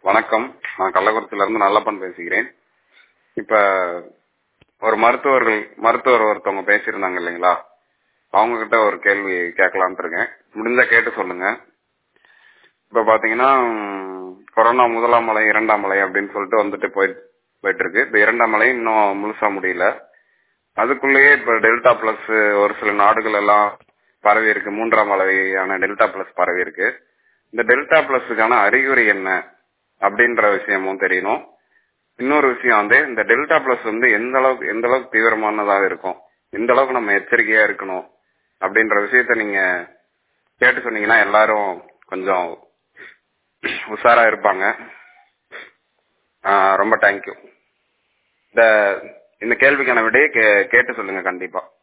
வணக்கம் நான் கள்ளக்குறிச்சியில இருந்து நல்லப்பன் பேசுகிறேன் இப்ப ஒரு மருத்துவர்கள் மருத்துவர் ஒருத்தவங்க பேசியிருந்தாங்க இல்லைங்களா அவங்க கிட்ட ஒரு கேள்வி கேட்கலான்ட்டு இருக்கேன் முடிஞ்சா கேட்டு சொல்லுங்க இப்ப பாத்தீங்கன்னா ம், கொரோனா முதலாம் மலை இரண்டாம் மலை அப்படின்னு சொல்லிட்டு வந்துட்டு போயிட்டு போயிட்டு இருக்கு இப்ப இரண்டாம் மலை இன்னும் முழுசா முடியல அதுக்குள்ளேயே இப்ப டெல்டா பிளஸ் ஒரு சில நாடுகள் எல்லாம் பரவி இருக்கு மூன்றாம் மலையான டெல்டா பிளஸ் பரவி இருக்கு இந்த டெல்டா பிளஸுக்கான அறிகுறி என்ன அப்படின்ற விஷயமும் தெரியணும் இன்னொரு விஷயம் வந்து இந்த டெல்டா பிளஸ் வந்து எந்த அளவுக்கு எந்த அளவுக்கு தீவிரமானதாக இருக்கும் எந்த அளவுக்கு நம்ம எச்சரிக்கையா இருக்கணும் அப்படின்ற விஷயத்த நீங்க கேட்டு சொன்னீங்கன்னா எல்லாரும் கொஞ்சம் உஷாரா இருப்பாங்க ஆஹ் ரொம்ப தேங்க்யூ இந்த இந்த கேள்விக்கான விடையை கே- கேட்டு சொல்லுங்க கண்டிப்பா